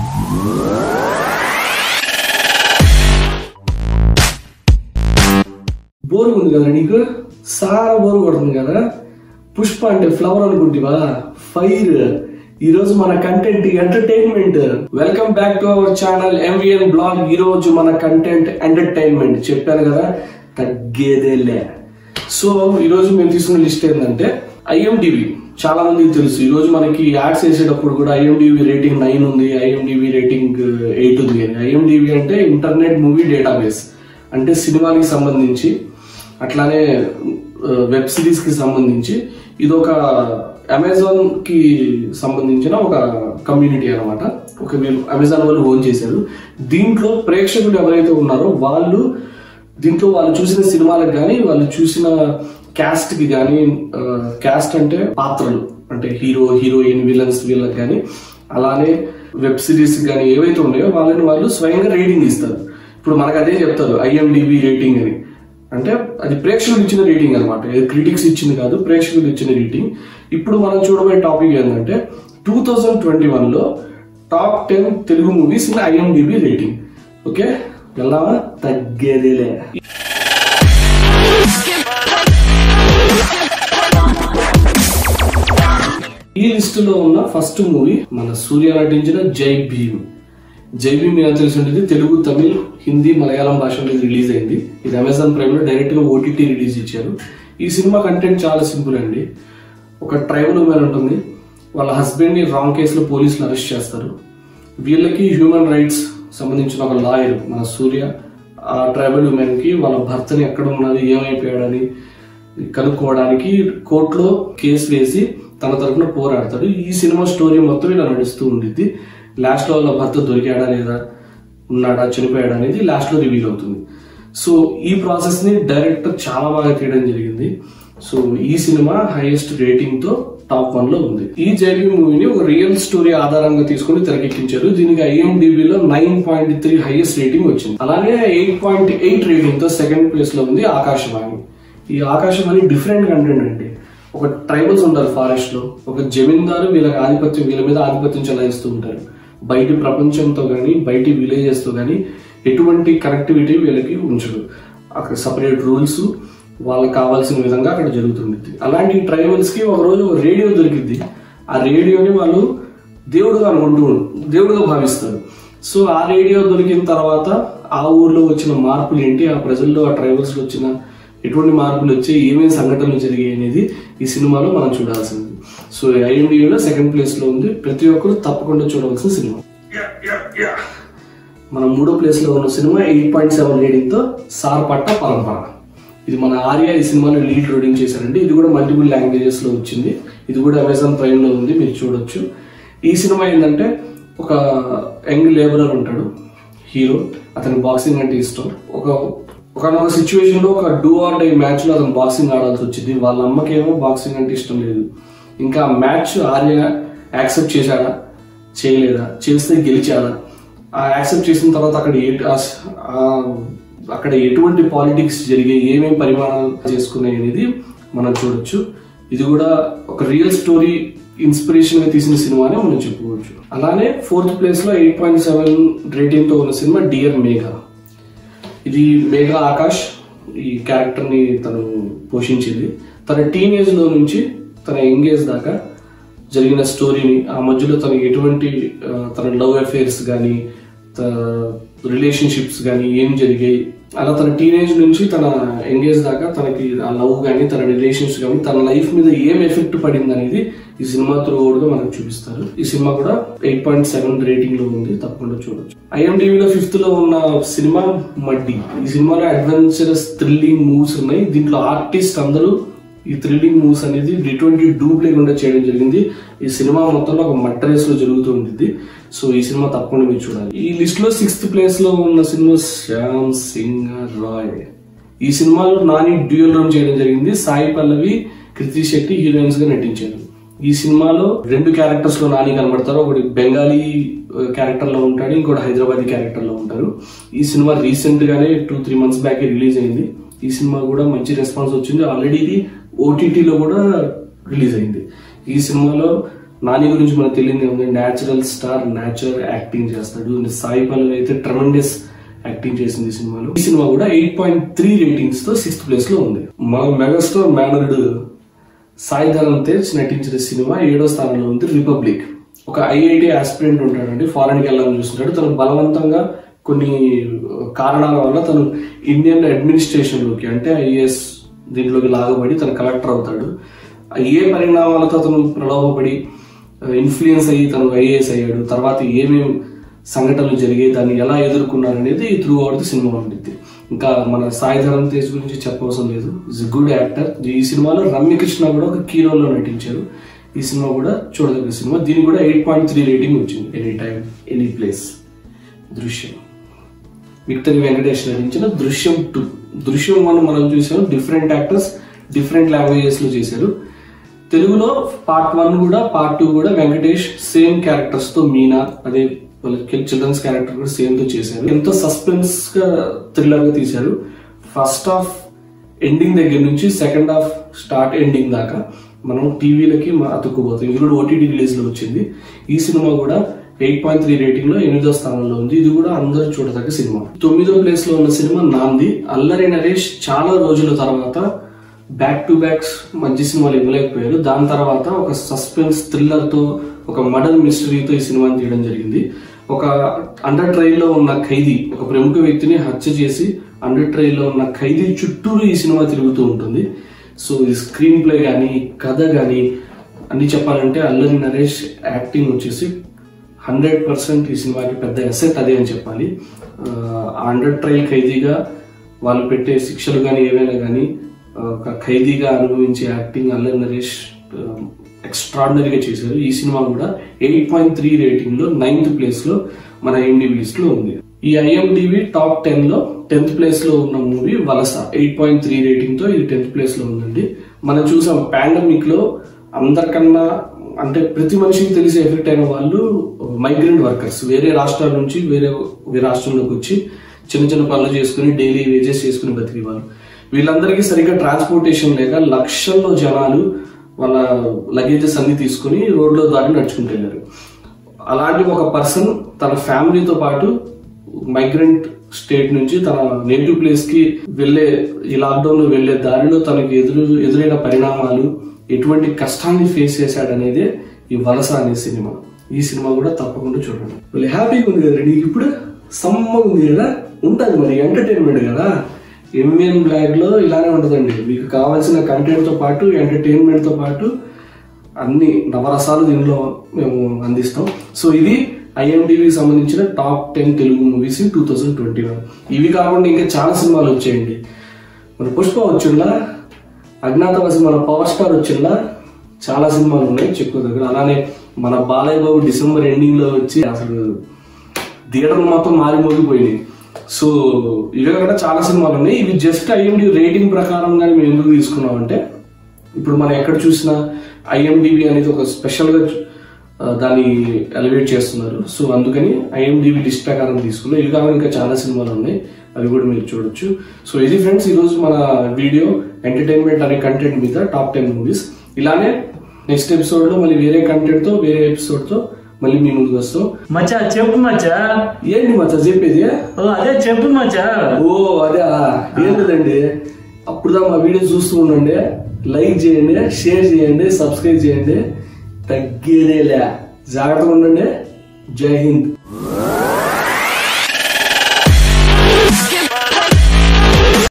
bore ఉంది కదా నీకు సారా బోర్ కొడుతుంది కదా పుష్ప అంటే ఫ్లవర్ అనుకుంటివా ఫైర్ ఈ రోజు మన content entertainment welcome back to our channel MVN blog ఈ రోజు మన కంటెంట్ ఎంటర్టైన్మెంట్ చెప్పాను కదా తగ్గేదేలే సో ఈ రోజు మేము తీసుకున్న లిస్ట్ ఏంటంటే ఐఎండివి చాలా మందికి తెలుసు ఈ రోజు మనకి యాడ్స్ వేసేటప్పుడు కూడా ఐఎండివి రేటింగ్ నైన్ ఉంది ఐఎండివి రేటింగ్ ఎయిట్ ఉంది అని ఐఎండివి అంటే ఇంటర్నెట్ మూవీ డేటాబేస్ అంటే సినిమాకి సంబంధించి అట్లానే వెబ్ సిరీస్ కి సంబంధించి ఇది ఒక అమెజాన్ కి సంబంధించిన ఒక కమ్యూనిటీ అన్నమాట ఒక వీళ్ళు అమెజాన్ వాళ్ళు ఓన్ చేశారు దీంట్లో ప్రేక్షకులు ఎవరైతే ఉన్నారో వాళ్ళు దీంట్లో వాళ్ళు చూసిన సినిమాలకు కానీ వాళ్ళు చూసిన క్యాస్ట్ కి కానీ క్యాస్ట్ అంటే పాత్రలు అంటే హీరో హీరోయిన్ విలన్స్ వీళ్ళకి కానీ అలానే వెబ్ సిరీస్ కానీ ఏవైతే ఉన్నాయో వాళ్ళని వాళ్ళు స్వయంగా రేటింగ్ ఇస్తారు ఇప్పుడు మనకు అదే చెప్తారు ఐఎండిబి రేటింగ్ అని అంటే అది ప్రేక్షకులు ఇచ్చిన రేటింగ్ అనమాట క్రిటిక్స్ ఇచ్చింది కాదు ప్రేక్షకులు ఇచ్చిన రేటింగ్ ఇప్పుడు మనం చూడబోయే టాపిక్ ఏంటంటే టూ థౌజండ్ ట్వంటీ వన్ లో top ten Telugu movies in IMDb rating okay వెళ్దామా తగ్గేదేలే ఈ లిస్ట్ లో ఉన్న ఫస్ట్ మూవీ మన సూర్య నటించిన జై భీమ్ జై భీమ్ మీకు తెలిసి ఉంటుంది తెలుగు తమిళ్ హిందీ మలయాళం భాషలో ఇది రిలీజ్ అయింది ఇది అమెజాన్ ప్రైమ్ లో డైరెక్ట్ గా ఓటీటీ రిలీజ్ ఇచ్చారు ఈ సినిమా కంటెంట్ చాలా సింపుల్ అండి ఒక ట్రైబల్ ఉమెన్ ఉంటుంది వాళ్ళ హస్బెండ్ ని రాంగ్ కేసులో పోలీసులు అరెస్ట్ చేస్తారు వీళ్ళకి హ్యూమన్ రైట్స్ సంబంధించిన ఒక లాయర్ మన సూర్య ఆ ట్రైబల్ ఉమెన్ కి వాళ్ళ భర్తని ఎక్కడ ఉన్నది ఏమైపోయాడని కనుక్కోవడానికి కోర్టులో కేసు వేసి తన తరపున పోరాడతాడు ఈ సినిమా స్టోరీ మొత్తం ఇలా నడుస్తూ ఉండిద్ది లాస్ట్ లో వాళ్ళ భర్త దొరికాడా లేదా ఉన్నాడా చనిపోయాడా అనేది లాస్ట్ లో రివీల్ అవుతుంది సో ఈ ప్రాసెస్ ని డైరెక్టర్ చాలా బాగా తీయడం జరిగింది సో ఈ సినిమా హైయెస్ట్ రేటింగ్ తో టాప్ వన్ లో ఉంది ఈ జైబీ మూవీని ఒక రియల్ స్టోరీ ఆధారంగా తీసుకుని తెరకెక్కించారు దీనికి ఐఎండిబి లో nine point three highest rating వచ్చింది అలానే ఎయిట్ పాయింట్ ఎయిట్ రేటింగ్ తో సెకండ్ ప్లేస్ లో ఉంది ఆకాశవాణి ఈ ఆకాశవాణి డిఫరెంట్ కంటెంట్ అండి ఒక ట్రైబల్స్ ఉంటారు ఫారెస్ట్ లో ఒక జమీందారు వీళ్ళకి ఆధిపత్యం వీళ్ళ మీద ఆధిపత్యం చెలాయిస్తూ ఉంటారు బయటి ప్రపంచంతో గానీ బయటి విలేజెస్ తో గానీ ఎటువంటి కనెక్టివిటీ వీళ్ళకి ఉంచడు అక్కడ సపరేట్ రూల్స్ వాళ్ళకి కావాల్సిన విధంగా అక్కడ జరుగుతుంది అలాంటి ట్రైబల్స్ కి ఒక రోజు ఒక రేడియో దొరికింది ఆ రేడియోని వాళ్ళు దేవుడుగా అనుకుంటూ దేవుడుగా భావిస్తారు సో ఆ రేడియో దొరికిన తర్వాత ఆ ఊర్లో వచ్చిన మార్పులు ఏంటి ఆ ప్రజల్లో ఆ ట్రైబల్స్ లో వచ్చిన ఎటువంటి మార్పులు వచ్చాయి ఏమేమి సంఘటనలు జరిగాయి అనేది ఈ సినిమాలో మనం చూడాల్సింది సో ఐఎండిలో సెకండ్ ప్లేస్ లో ఉంది ప్రతి ఒక్కరు తప్పకుండా చూడవలసిన సినిమా మన మూడో ప్లేస్ లో ఉన్న సినిమా ఎయిట్ పాయింట్ సెవెన్ రేటింగ్ తో సార్పట్ట పరంపర ఇది మన ఆర్య ఈ సినిమాని లీడ్ రోడింగ్ చేశారండి ఇది కూడా మల్టిపుల్ లాంగ్వేజెస్ లో వచ్చింది ఇది కూడా అమెజాన్ ప్రైమ్ లో ఉంది మీరు చూడొచ్చు ఈ సినిమా ఏంటంటే ఒక యంగ్ లేబరర్ ఉంటాడు హీరో అతని బాక్సింగ్ అంటే ఇష్టం ఒక ఒకనొక సిచ్యువేషన్ లో ఒక డూ ఆర్ డై మ్యాచ్ లో అతను బాక్సింగ్ ఆడాల్సి వచ్చింది వాళ్ళ అమ్మకేమో బాక్సింగ్ అంటే ఇష్టం లేదు ఇంకా మ్యాచ్ ఆర్య యాక్సెప్ట్ చేశాడా చేయలేదా చేస్తే గెలిచాడా ఆ యాక్సెప్ట్ చేసిన తర్వాత అక్కడ ఏ- ఆ- ఆ- అక్కడ ఎటువంటి పాలిటిక్స్ జరిగాయి ఏమేమి పరిమాణాలు చేసుకున్నాయి అనేది మనం చూడొచ్చు ఇది కూడా ఒక రియల్ స్టోరీ ఇన్స్పిరేషన్ గా తీసిన సినిమానే మనం చెప్పుకోవచ్చు అలానే ఫోర్త్ ప్లేస్ లో ఎయిట్ పాయింట్ సెవెన్ రేటింగ్ తో ఉన్న సినిమా డియర్ మేఘా ఇది మేఘా ఆకాష్ ఈ క్యారెక్టర్ ని తను పోషించింది తన టీనేజ్ లో నుంచి తన యంగేజ్ దాకా జరిగిన స్టోరీని ఆ మధ్యలో తనకి ఎటువంటి ఆ, తన లవ్ అఫేర్స్ కానీ రిలేషన్షిప్స్ కానీ ఏం జరిగాయి అలా తన టీనేజ్ నుంచి తన ఎంగేజ్ దాకా తనకి ఆ లవ్ కానీ తన రిలేషన్స్ కానీ తన లైఫ్ మీద ఏం ఎఫెక్ట్ పడింది అనేది ఈ సినిమా త్రూ గా మనకు చూపిస్తారు ఈ సినిమా కూడా ఎయిట్ పాయింట్ సెవెన్ రేటింగ్ లో ఉంది తప్పకుండా చూడొచ్చు ఐఎండివిలో ఫిఫ్త్ లో ఉన్న సినిమా మడ్డి ఈ సినిమాలో అడ్వెంచరస్ థ్రిల్లింగ్ మూవ్స్ ఉన్నాయి దీంట్లో ఆర్టిస్ట్ అందరూ ఈ థ్రిల్లింగ్ మూవ్స్ అనేది ఎటువంటి డూప్ లేకుండా చేయడం జరిగింది ఈ సినిమా మొత్తంలో ఒక మట్ట రేస్ లో జరుగుతూ ఉంటుంది సో ఈ సినిమా తప్పకుండా మీరు చూడాలి ఈ లిస్ట్ లో సిక్స్త్ ప్లేస్ లో ఉన్న సినిమా శ్యామ్ సింగ్ రాయ్ ఈ సినిమాలో నాని డ్యూయల్ రోల్ చేయడం జరిగింది సాయి పల్లవి కృతి శెట్టి హీరోయిన్స్ గా నటించారు ఈ సినిమాలో రెండు క్యారెక్టర్స్ లో నాని కనబడతారు ఒకటి బెంగాలీ క్యారెక్టర్ లో ఉంటాడు ఇంకోటి హైదరాబాదీ క్యారెక్టర్ లో ఉంటారు ఈ సినిమా రీసెంట్ గానే two three months back release అయింది ఈ సినిమా కూడా మంచి రెస్పాన్స్ వచ్చింది ఆల్రెడీ ఇది ఓటీటీలో కూడా రిలీజ్ అయింది ఈ సినిమాలో నాని గురించి మనకు తెలియదు ఉంది న్యాచురల్ స్టార్ న్యాచురల్ యాక్టింగ్ చేస్తాడు సాయి పల్లవి అయితే ట్రమెండస్ యాక్టింగ్ చేసింది ఈ సినిమాలో ఈ సినిమా కూడా ఎయిట్ పాయింట్ త్రీ రేటింగ్స్ తో సిక్స్త్ ప్లేస్ లో ఉంది మన మెగాస్టార్ మేనర్డ్ సాయి ధరమ్ తేజ్ నటించిన సినిమా ఏడో స్థానంలో ఉంది రిపబ్లిక్ ఒక ఐఐటి ఆస్పిరెంట్ ఉంటాడండి ఫారెన్ కి వెళ్ళాలని చూస్తుంటాడు తను బలవంతంగా కొన్ని కారణాల వల్ల తను ఇండియన్ అడ్మినిస్ట్రేషన్ లోకి అంటే ఐఏఎస్ దీంట్లోకి లాగబడి తను కలెక్టర్ అవుతాడు ఏ పరిణామాలతో అతను ప్రలోభపడి ఇన్ఫ్లుయెన్స్ అయ్యి తను ఐఏఎస్ అయ్యాడు తర్వాత ఏమేమి సంఘటనలు జరిగాయి దాన్ని ఎలా ఎదుర్కొన్నారు అనేది త్రూ అవుట్ ది సినిమా ఉంటుంది ఇంకా మన సాయి ధరమ్ తేజ్ గురించి చెప్పవసరం లేదు ఇస్ గుడ్ యాక్టర్ ఈ సినిమాలో రమ్యకృష్ణ కూడా ఒక కీ రోల్ లో నటించారు ఈ సినిమా కూడా చూడదగ్గ సినిమా దీనికి కూడా ఎయిట్ పాయింట్ త్రీ రేటింగ్ వచ్చింది any time any place Drishyam victory Venkatesh నటించిన దృశ్యం టూ దృశ్యం వన్ మనం చూసాం డిఫరెంట్ యాక్టర్స్ డిఫరెంట్ లాంగ్వేజెస్ లో చేశారు తెలుగులో పార్ట్ వన్ కూడా పార్ట్ టూ కూడా వెంకటేష్ సేమ్ క్యారెక్టర్స్ తో మీనా అదే చిల్డ్రన్స్ క్యారెక్టర్ కూడా సేమ్ తో చేశారు ఎంతో సస్పెన్స్ గా థ్రిల్లర్ గా తీశారు ఫస్ట్ హాఫ్ ఎండింగ్ దగ్గర నుంచి సెకండ్ హాఫ్ స్టార్ట్ ఎండింగ్ దాకా మనం టీవీలకి అతుక్కుపోతాం ఇది కూడా ఓటీటీ రిలీజ్ లో వచ్చింది ఈ సినిమా కూడా ఎయిట్ పాయింట్ త్రీ రేటింగ్ లో ఎనిమిదో స్థానంలో ఉంది ఇది కూడా అందరూ చూడదగ్గ సినిమా తొమ్మిదో ప్లేస్ లో ఉన్న సినిమా నాంది అల్లరి నరేష్ చాలా రోజుల తర్వాత బ్యాక్ టు బ్యాక్స్ మంచి సినిమాలు ఇవ్వలేకపోయారు దాని తర్వాత ఒక సస్పెన్స్ థ్రిల్లర్ తో ఒక మర్డర్ మిస్టరీతో ఈ సినిమాని తీయడం జరిగింది ఒక అండర్ ట్రైల్ లో ఉన్న ఖైదీ ఒక ప్రముఖ వ్యక్తిని హత్య చేసి అండర్ ట్రైల్ లో ఉన్న ఖైదీ చుట్టూరు ఈ సినిమా తిరుగుతూ ఉంటుంది సో ఈ స్క్రీన్ ప్లే కానీ కథ కానీ అన్ని చెప్పాలంటే అల్లరి నరేష్ యాక్టింగ్ వచ్చేసి హండ్రెడ్ పర్సెంట్ ఈ సినిమాకి పెద్ద ఎసెట్ అదే అని చెప్పాలి ఆ అండర్ ట్రైల్ ఖైదీగా వాళ్ళు పెట్టే శిక్షలు కానీ ఏవైనా కానీ ఒక ఖైదీగా అనుభవించే యాక్టింగ్ అల్లరి నరేష్ ఎక్స్ట్రాడినరీగా చేశారు ఈ సినిమా కూడా ఎయిట్ పాయింట్ త్రీ రేటింగ్ లో నైన్త్ ప్లేస్ లో మన ఐఎండిబి లిస్ట్ లో ఉంది ఈ ఐఎండిబి టాప్ టెన్ లో టెన్త్ ప్లేస్ లో ఉన్న మూవీ వలస ఎయిట్ పాయింట్ త్రీ రేటింగ్ తో ఇది టెన్త్ ప్లేస్ లో ఉందండి మనం చూసాం పాండమిక్ లో అందరికన్నా అంటే ప్రతి మనిషికి తెలిసి ఎఫెక్ట్ అయిన వాళ్ళు మైగ్రెంట్ వర్కర్స్ వేరే రాష్ట్రాల నుంచి వేరే వేరే రాష్ట్రంలోకి వచ్చి చిన్న చిన్న పనులు చేసుకుని డైలీ వేజెస్ చేసుకుని బతికే వాళ్ళు వీళ్ళందరికీ సరిగ్గా ట్రాన్స్పోర్టేషన్ లేక లక్షల్లో జనాలు వాళ్ళ లగేజెస్ అన్ని తీసుకుని రోడ్లో దాటి నడుచుకుంటూ వెళ్ళారు అలాంటి ఒక పర్సన్ తన ఫ్యామిలీతో పాటు మైగ్రెంట్ స్టేట్ నుంచి తన నేటివ్ ప్లేస్ కి వెళ్లే ఈ లాక్డౌన్ లో వెళ్లే దారిలో తనకి ఎదురు ఎదురైన పరిణామాలు ఎటువంటి కష్టాన్ని ఫేస్ చేశాడనేదే ఈ వలస అనే సినిమా ఈ సినిమా కూడా తప్పకుండా చూడండి వీళ్ళు హ్యాపీగా ఉంది కదా నీకు ఇప్పుడు సమ్మగా ఉంది కదా ఉంటుంది మరి ఎంటర్టైన్మెంట్ కదా ఎంవిఎన్ బ్లాగ్ లో ఇలానే ఉంటుందండి మీకు కావాల్సిన కంటెంట్ తో పాటు ఎంటర్టైన్మెంట్ తో పాటు అన్ని నవరసాలు దీనిలో మేము అందిస్తాం సో ఇది ఐఎండివికి సంబంధించిన top ten Telugu movies two thousand twenty one ఇవి కాకుండా ఇంకా చాలా సినిమాలు వచ్చాయండి మన పుష్ప వచ్చిందా అజ్ఞాతవాసి మన పవర్ స్టార్ వచ్చిందా చాలా సినిమాలు ఉన్నాయి చెక్కు దగ్గర అలానే మన బాలయ్య బాబు డిసెంబర్ ఎండింగ్ లో వచ్చి అసలు థియేటర్ మొత్తం మారి మోగిపోయినాయి సో ఇవే కూడా చాలా సినిమాలు ఉన్నాయి ఇవి జస్ట్ ఐఎండి రేటింగ్ ప్రకారం కానీ మేము ఎందుకు తీసుకున్నామంటే ఇప్పుడు మనం ఎక్కడ చూసినా ఐఎండిబి అనేది ఒక స్పెషల్ గా ఆ, దాన్ని ఎలివేట్ చేస్తున్నారు సో అందుకని ఐఎండిబి లిస్ట్ ప్రకారం తీసుకున్నాం ఇవి కావాలి ఇంకా చాలా సినిమాలు ఉన్నాయి అవి కూడా మీరు చూడొచ్చు సో ఇది ఫ్రెండ్స్ ఈ రోజు మన వీడియో ఎంటర్టైన్మెంట్ అనే కంటెంట్ మీద టాప్ టెన్ మూవీస్ ఇలానే నెక్స్ట్ ఎపిసోడ్ లో మళ్ళీ వేరే కంటెంట్ తో వేరే ఎపిసోడ్ తో మళ్ళీ మీ ముందుకు వస్తాం మచ్చా చెప్పు మచ్చా ఏంటి మచ్చా చెప్పేది ఓ అదే చెప్పు మచ్చా ఓ అదే ఏం లేదండి అప్పుడు మా వీడియో చూస్తూ ఉండండి లైక్ చేయండి షేర్ చేయండి సబ్స్క్రైబ్ చేయండి తగ్గేదేలే జాగ్రత్తగా ఉండండి జై హింద్